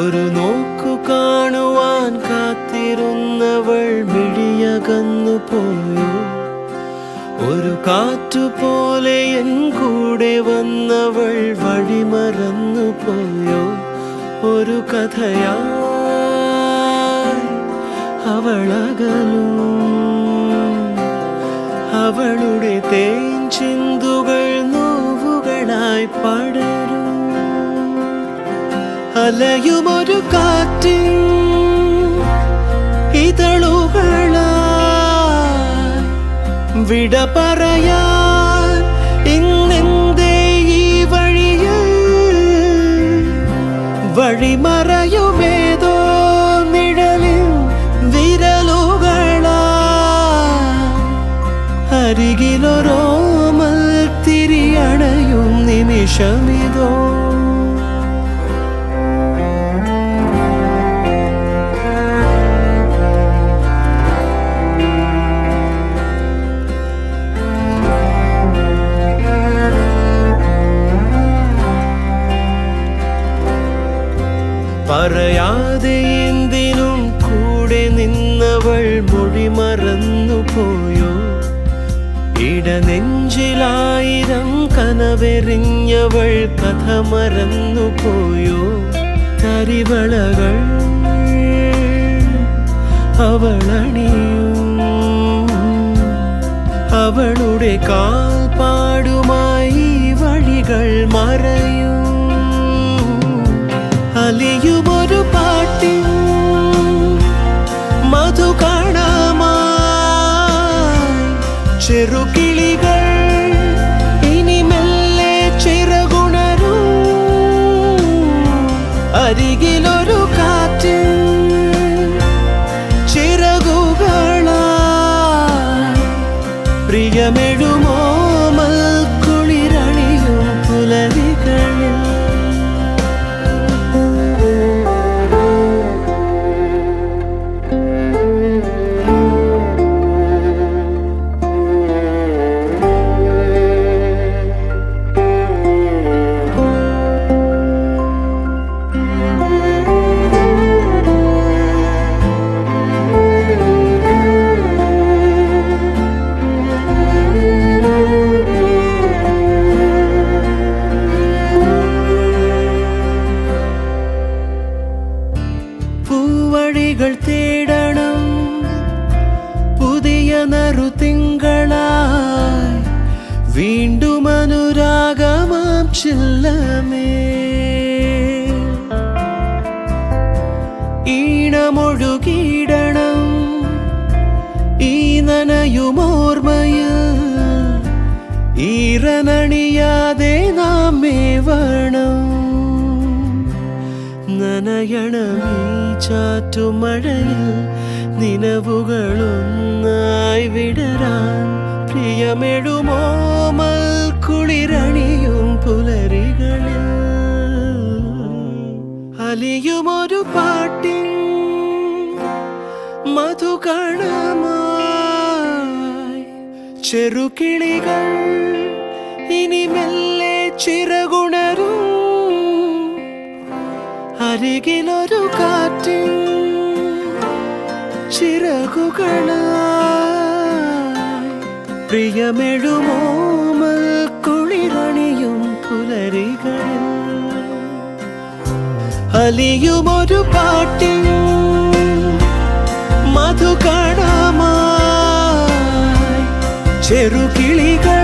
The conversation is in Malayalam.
ഒരു നോക്കു കാണുവാൻ കാത്തിരുന്നവൾ മിഴിയകന്നു പോയോ ഒരു കാറ്റുപോലെ എൻ കൂടെ വന്നവൾ വഴിമറന്നു പോയോ ഒരു കഥയായി അവളകലും അവളുടെ തേൻ ചിന്തുകൾ നോവുകളായി പടരും അലയുമൊരു കാറ്റിൻ ഇതളുകളായി വിട പറയാൻ ഇന്നെന്തേ ഈ വഴിയിൽ വഴിമറയുമേതോ നിഴലിൽ വിരലുകളാ അരികിലൊരോമൽ തിരിയണയും നിമിഷമിതോ പറയാതെ എന്തിനും കൂടെ നിന്നവൾ മൊഴി മറന്നു പോയോ ഇടനെഞ്ചിലായിരം കനവെറിഞ്ഞവൾ കഥ മറന്നു പോയോ കരിവളകൾ അവളണിയും അവളുടെ കാൽപ്പാടുമായി വഴികൾ മറയും അലിയുമൊരു പാട്ടിൻ മധുകണമായി ചെറുകിളികൾ ഇനി മെല്ലെ ചിറകുണരും അരികിലൊരു കാറ്റ് ചിറകുകളായി പ്രിയമെഴുമോ മൽക്കുളിരണിയും പുലരികളിൽ പൂവഴികൾ തേടണം പുതിയ നറുതിങ്കളായി വീണ്ടും അനുരാഗമാം ചില്ലമേ ഈണമൊഴുകിയിടണം ഈ നനയുമോർമ്മയിൽ ഈറനണിയാതെ നാം മേവണം നനയണമീ ചാറ്റുമഴയിൽ നിലവുകളൊന്നായി വിടരാൻ പ്രിയമെഴുമോ മൽക്കുളിരണിയും പുലരികളിൽ അലിയുമൊരു പാട്ടിൻ മധുകണമായി ചെറുകിളികൾ ഇനി മെല്ലെ ചിറകുണരും അരികിലൊരു കാറ്റിൻ ചിറകുകളായി പ്രിയമെഴുമോ കുളിരണിയും പുലരികളിൽ അലിയുമൊരു പാട്ടിൻ മധുകണമായി ചെറുകിളികൾ